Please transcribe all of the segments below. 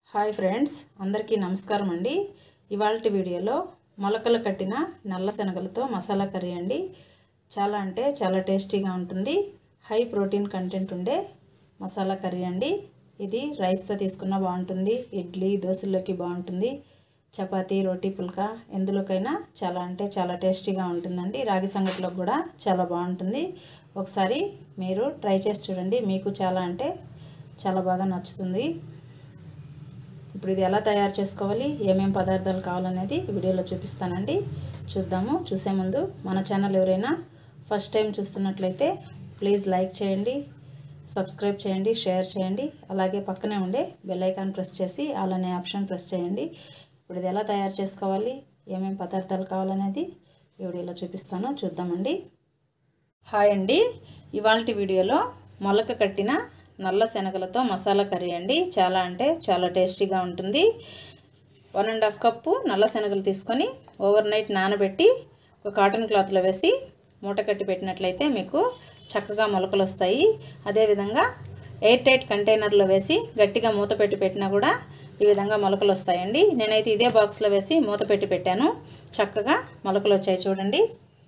hi friends అందరికీ నమస్కారం అండి ఇవాళ వీడియోలో మొలకలు కట్టిన నల్ల శనగలతో మసాలా కర్రీ అండి చాలా అంటే చాలా టేస్టీగా ఉంటుంది హై ప్రోటీన్ కంటెంట్ ఉండే మసాలా కర్రీ అండి ఇది రైస్తో తీసుకున్నా బాగుంటుంది ఇడ్లీ దోశల్లోకి బాగుంటుంది చపాతీ రోటీ పుల్కా ఎందులోకైనా చాలా అంటే చాలా టేస్టీగా ఉంటుందండి రాగి సంగటిలో కూడా చాలా బాగుంటుంది ఒకసారి మీరు ట్రై చేసి చూడండి మీకు చాలా అంటే చాలా బాగా నచ్చుతుంది ఇప్పుడు ఇది ఎలా తయారు చేసుకోవాలి ఏమేం పదార్థాలు కావాలనేది వీడియోలో చూపిస్తానండి చూద్దాము చూసే ముందు మన ఛానల్ ఎవరైనా ఫస్ట్ టైం చూస్తున్నట్లయితే ప్లీజ్ లైక్ చేయండి సబ్స్క్రైబ్ చేయండి షేర్ చేయండి అలాగే పక్కనే ఉండే బెల్ ఐకాన్ ప్రెస్ చేసి ఆల్ అనే ఆప్షన్ ప్రెస్ చేయండి ఇప్పుడు ఇది ఎలా తయారు చేసుకోవాలి ఏమేం పదార్థాలు కావాలనేది ఈ వీడియోలో చూపిస్తాను చూద్దామండి హాయ్ అండి ఇవాళ వీడియోలో మొలక కట్టిన నల్ల శనగలతో మసాలా కర్రీ అండి చాలా అంటే చాలా టేస్టీగా ఉంటుంది వన్ అండ్ హాఫ్ కప్పు నల్ల శనగలు తీసుకొని ఓవర్ నైట్ నానబెట్టి ఒక కాటన్ క్లాత్లో వేసి మూట కట్టి పెట్టినట్లయితే మీకు చక్కగా మొలకలు వస్తాయి అదేవిధంగా ఎయిర్ టైట్ కంటైనర్లో వేసి గట్టిగా మూత పెట్టి పెట్టినా కూడా ఈ విధంగా మొలకలు వస్తాయండి నేనైతే ఇదే బాక్స్లో వేసి మూత పెట్టి పెట్టాను చక్కగా మొలకలు వచ్చాయి చూడండి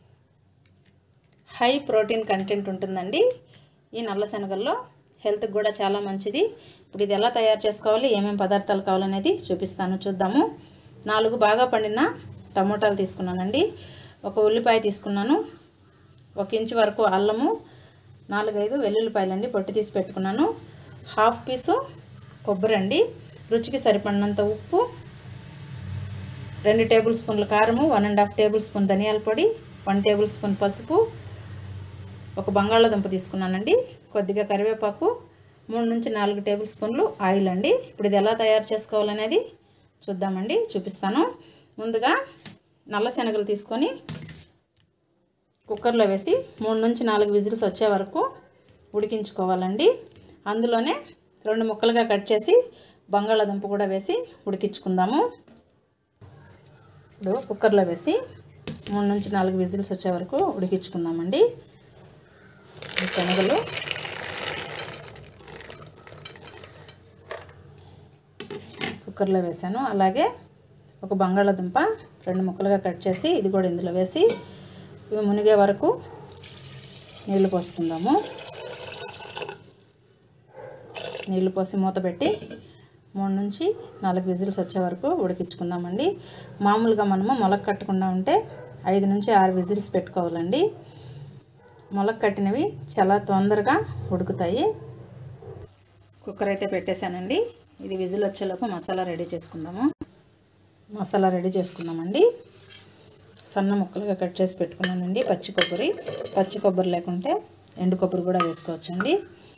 హై ప్రోటీన్ కంటెంట్ ఉంటుందండి ఈ నల్ల శనగల్లో హెల్త్కి కూడా చాలా మంచిది ఇప్పుడు ఇది ఎలా తయారు చేసుకోవాలి ఏమేమి పదార్థాలు కావాలనేది చూపిస్తాను చూద్దాము నాలుగు బాగా పండిన టమోటాలు తీసుకున్నానండి ఒక ఉల్లిపాయ తీసుకున్నాను ఒక ఇంచు వరకు అల్లము నాలుగైదు వెల్లుల్లిపాయలండి పొట్టి తీసి పెట్టుకున్నాను హాఫ్ పీసు కొబ్బరి అండి రుచికి సరిపడినంత ఉప్పు రెండు టేబుల్ స్పూన్ల కారము one and half tablespoon ధనియాల పొడి వన్ టేబుల్ స్పూన్ పసుపు ఒక బంగాళాదుంప తీసుకున్నానండి కొద్దిగా కరివేపాకు మూడు నుంచి నాలుగు టేబుల్ స్పూన్లు ఆయిల్ అండి ఇప్పుడు ఇది ఎలా తయారు చేసుకోవాలనేది చూద్దామండి చూపిస్తాను ముందుగా నల్ల శనగలు తీసుకొని కుక్కర్లో వేసి మూడు నుంచి నాలుగు విజిల్స్ వచ్చే వరకు ఉడికించుకోవాలండి అందులోనే రెండు ముక్కలుగా కట్ చేసి బంగాళాదుంప కూడా వేసి ఉడికించుకుందాము ఇప్పుడు కుక్కర్లో వేసి మూడు నుంచి నాలుగు విజిల్స్ వచ్చే వరకు ఉడికించుకుందామండి ఈ శనగలు కుక్కర్లో వేసాను అలాగే ఒక బంగాళాదుంప రెండు ముక్కలుగా కట్ చేసి ఇది కూడా ఇందులో వేసి ఇవి మునిగే వరకు నీళ్లు పోసుకుందాము నీళ్లు పోసి మూత పెట్టి మూడు నుంచి నాలుగు విజిల్స్ వచ్చే వరకు ఉడికించుకుందామండి మామూలుగా మనము మొలక కట్టకుండా ఉంటే ఐదు నుంచి ఆరు విజిల్స్ పెట్టుకోవాలండి మొలక కట్టినవి చాలా తొందరగా ఉడుకుతాయి కుక్కర్ అయితే పెట్టేశానండి ఇది విజిల్ వచ్చేలోపు మసాలా రెడీ చేసుకుందాము మసాలా రెడీ చేసుకుందామండి సన్న ముక్కలుగా కట్ చేసి పెట్టుకున్నానండి పచ్చి కొబ్బరి పచ్చి కొబ్బరి లేకుంటే ఎండు కొబ్బరి కూడా వేసుకోవచ్చండి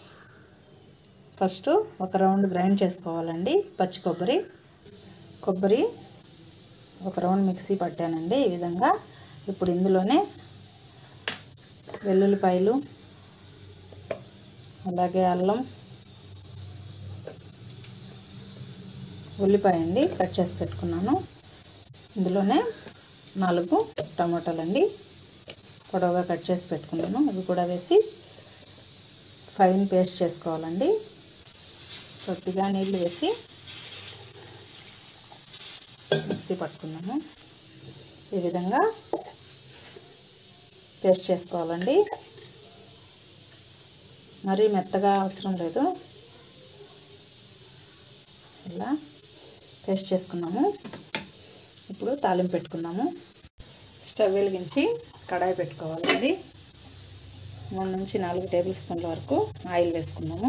ఫస్ట్ ఒక రౌండ్ గ్రైండ్ చేసుకోవాలండి పచ్చి కొబ్బరి కొబ్బరి ఒక రౌండ్ మిక్సీ పట్టానండి ఈ విధంగా ఇప్పుడు ఇందులోనే వెల్లుల్లిపాయలు అలాగే అల్లం ఉల్లిపాయ అండి కట్ చేసి పెట్టుకున్నాను ఇందులోనే నాలుగు టమాటాలండి పొడవుగా కట్ చేసి పెట్టుకున్నాను అవి కూడా వేసి ఫైన్ పేస్ట్ చేసుకోవాలండి కొద్దిగా నీళ్ళు వేసి మిక్సీ పట్టుకున్నాము ఈ విధంగా పేస్ట్ చేసుకోవాలండి మరీ మెత్తగా అవసరం లేదు ఇలా పేస్ట్ చేసుకున్నాము ఇప్పుడు తాలింపు పెట్టుకున్నాము స్టవ్ వెలిగించి కడాయి పెట్టుకోవాలండి మూడు నుంచి నాలుగు టేబుల్ స్పూన్ల వరకు ఆయిల్ వేసుకున్నాము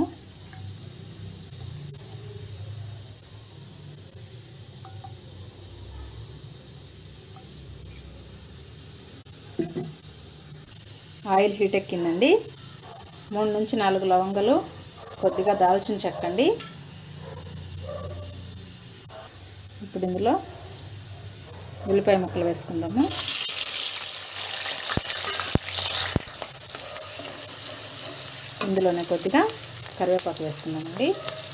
ఆయిల్ హీట్ ఎక్కిందండి మూడు నుంచి నాలుగు లవంగలు కొద్దిగా దాల్చిన చెక్కండి ఇప్పుడు ఇందులో ఉల్లిపాయ ముక్కలు వేసుకుందాము ఇందులోనే కొద్దిగా కరివేపాకు వేసుకుందామండి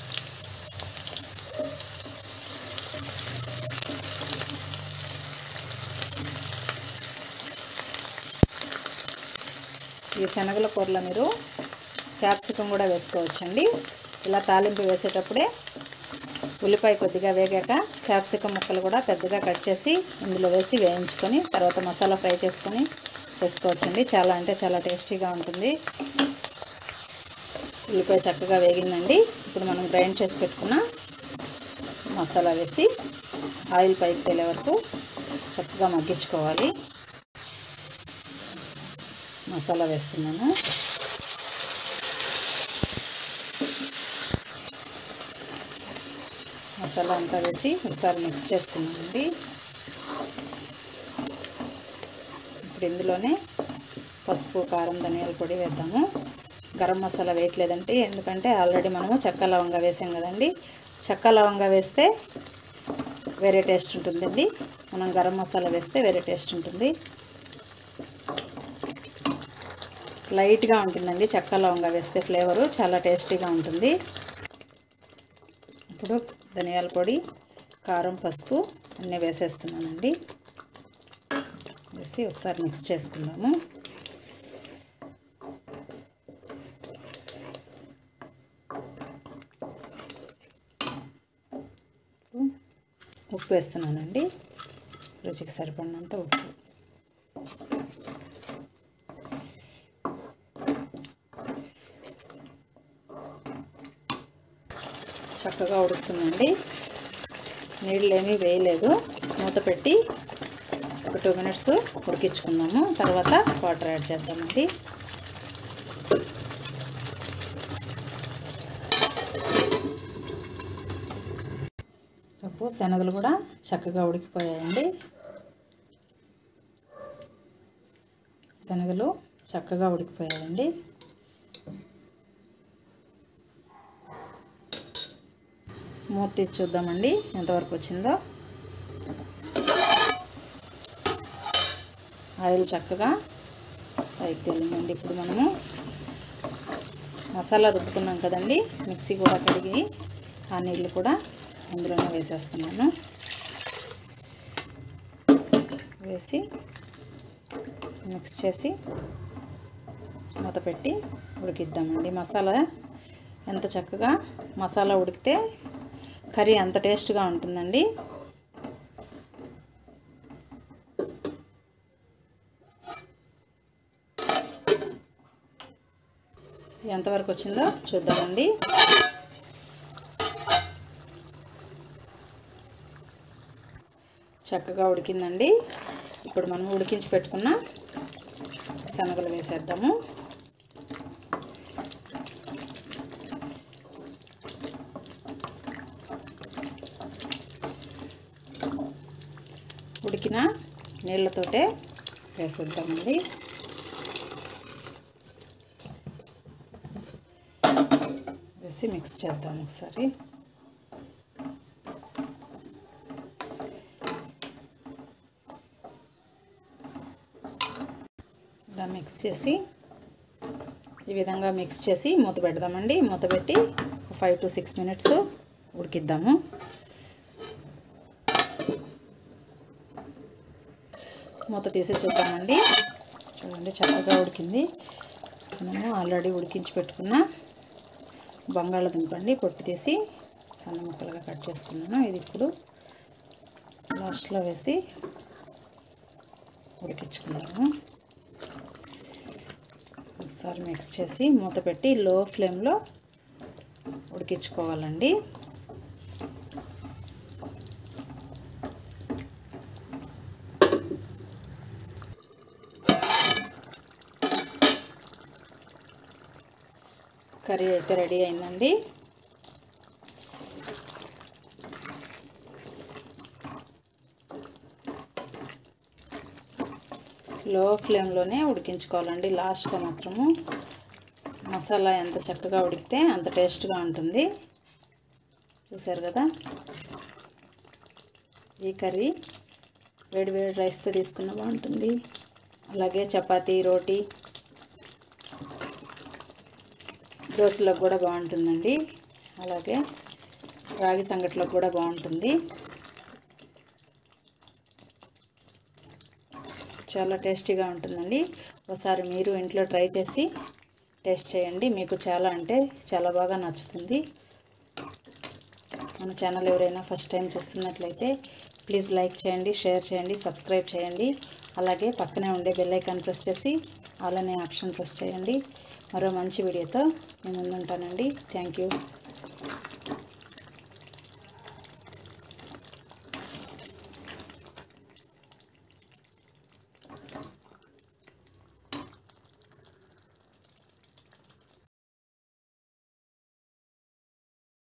ఈ శనగల కూరలో మీరు క్యాప్సికం కూడా వేసుకోవచ్చండి ఇలా తాలింపు వేసేటప్పుడే ఉల్లిపాయ కొద్దిగా వేగాక క్యాప్సికం ముక్కలు కూడా పెద్దగా కట్ చేసి ఇందులో వేసి వేయించుకొని తర్వాత మసాలా ఫ్రై చేసుకొని వేసుకోవచ్చండి చాలా అంటే చాలా టేస్టీగా ఉంటుంది ఉల్లిపాయ చక్కగా వేగిందండి ఇప్పుడు మనం గ్రైండ్ చేసి పెట్టుకున్న మసాలా వేసి ఆయిల్ పైకి తేలే వరకు చక్కగా మగ్గించుకోవాలి మసాలా వేస్తున్నాను మసాలా అంతా వేసి ఒకసారి మిక్స్ చేసుకున్నామండి ఇప్పుడు ఇందులోనే పసుపు కారం ధనియాల పొడి వేద్దాము గరం మసాలా వేయట్లేదండి ఎందుకంటే ఆల్రెడీ మనము చెక్క లవంగా వేసాం కదండి చెక్క లవంగా వేస్తే వేరే టేస్ట్ ఉంటుందండి మనం గరం మసాలా వేస్తే వేరే టేస్ట్ ఉంటుంది లైట్గా ఉంటుందండి చెక్క లవంగా వేస్తే ఫ్లేవరు చాలా టేస్టీగా ఉంటుంది ఇప్పుడు ధనియాల పొడి కారం పసుపు అన్నీ వేసేస్తున్నానండి వేసి ఒకసారి మిక్స్ చేసుకుందాము ఉప్పు వేస్తున్నానండి రుచికి సరిపడినంత ఉప్పు చక్కగా ఉడుకుతుందండి నీళ్ళు ఏమీ వేయలేదు మూత పెట్టి ఒక టూ మినిట్స్ ఉడికించుకుందాము తర్వాత వాటర్ యాడ్ చేద్దామండి పప్పు శనగలు కూడా చక్కగా ఉడికిపోయాయండి శనగలు చక్కగా ఉడికిపోయాయండి మూత తీసి చూద్దామండి ఎంతవరకు వచ్చిందో ఆయిల్ చక్కగా పైకి వెళ్ళిందండి ఇప్పుడు మనము మసాలా రుబ్బుకున్నాం కదండి మిక్సీ కూడా కడిగి ఆ నీళ్ళు కూడా అందులోనే వేసేస్తున్నాను వేసి మిక్స్ చేసి మూత పెట్టి ఉడికిద్దామండి మసాలా ఎంత చక్కగా మసాలా ఉడికితే కర్రీ అంత టేస్ట్గా ఉంటుందండి ఎంతవరకు వచ్చిందో చూద్దామండి చక్కగా ఉడికిందండి ఇప్పుడు మనం ఉడికించి పెట్టుకున్న శనగలు వేసేద్దాము ఉడికిన నీళ్ళతోటే వేసేద్దామండి వేసి మిక్స్ చేద్దాం ఒకసారి ఇలా మిక్స్ చేసి ఈ విధంగా మిక్స్ చేసి మూత పెడదామండి మూత పెట్టి ఫైవ్ టు సిక్స్ మినిట్స్ ఉడికిద్దాము మూత తీసి చూద్దామండి చూడండి చక్కగా ఉడికింది మనము ఆల్రెడీ ఉడికించి పెట్టుకున్న బంగాళదుంప అండి పొట్టు తీసి సన్న ముక్కలుగా కట్ చేసుకున్నాను ఇది ఇప్పుడు లాస్ట్లో వేసి ఉడికించుకున్నాను ఒకసారి మిక్స్ చేసి మూత పెట్టి లో ఫ్లేమ్లో ఉడికించుకోవాలండి కర్రీ అయితే రెడీ అయిందండి లో ఫ్లేమ్లోనే ఉడికించుకోవాలండి లాస్ట్లో మాత్రము మసాలా ఎంత చక్కగా ఉడికితే అంత టేస్ట్గా ఉంటుంది చూసారు కదా ఈ కర్రీ వేడి వేడి రైస్తో తీసుకున్న బాగుంటుంది అలాగే చపాతీ రోటీ దోశలకు కూడా బాగుంటుందండి అలాగే రాగి సంగట్లకు కూడా బాగుంటుంది చాలా టేస్టీగా ఉంటుందండి ఒకసారి మీరు ఇంట్లో ట్రై చేసి టేస్ట్ చేయండి మీకు చాలా అంటే చాలా బాగా నచ్చుతుంది మన ఛానల్ ఎవరైనా ఫస్ట్ టైం చూస్తున్నట్లయితే ప్లీజ్ లైక్ చేయండి షేర్ చేయండి సబ్స్క్రైబ్ చేయండి అలాగే పక్కనే ఉండే బెల్ ఐకాన్ ప్రెస్ చేసి ఆల్ అనే ఆప్షన్ ప్రెస్ చేయండి మరో మంచి వీడియోతో నేను ముందుంటానండి థ్యాంక్ యూ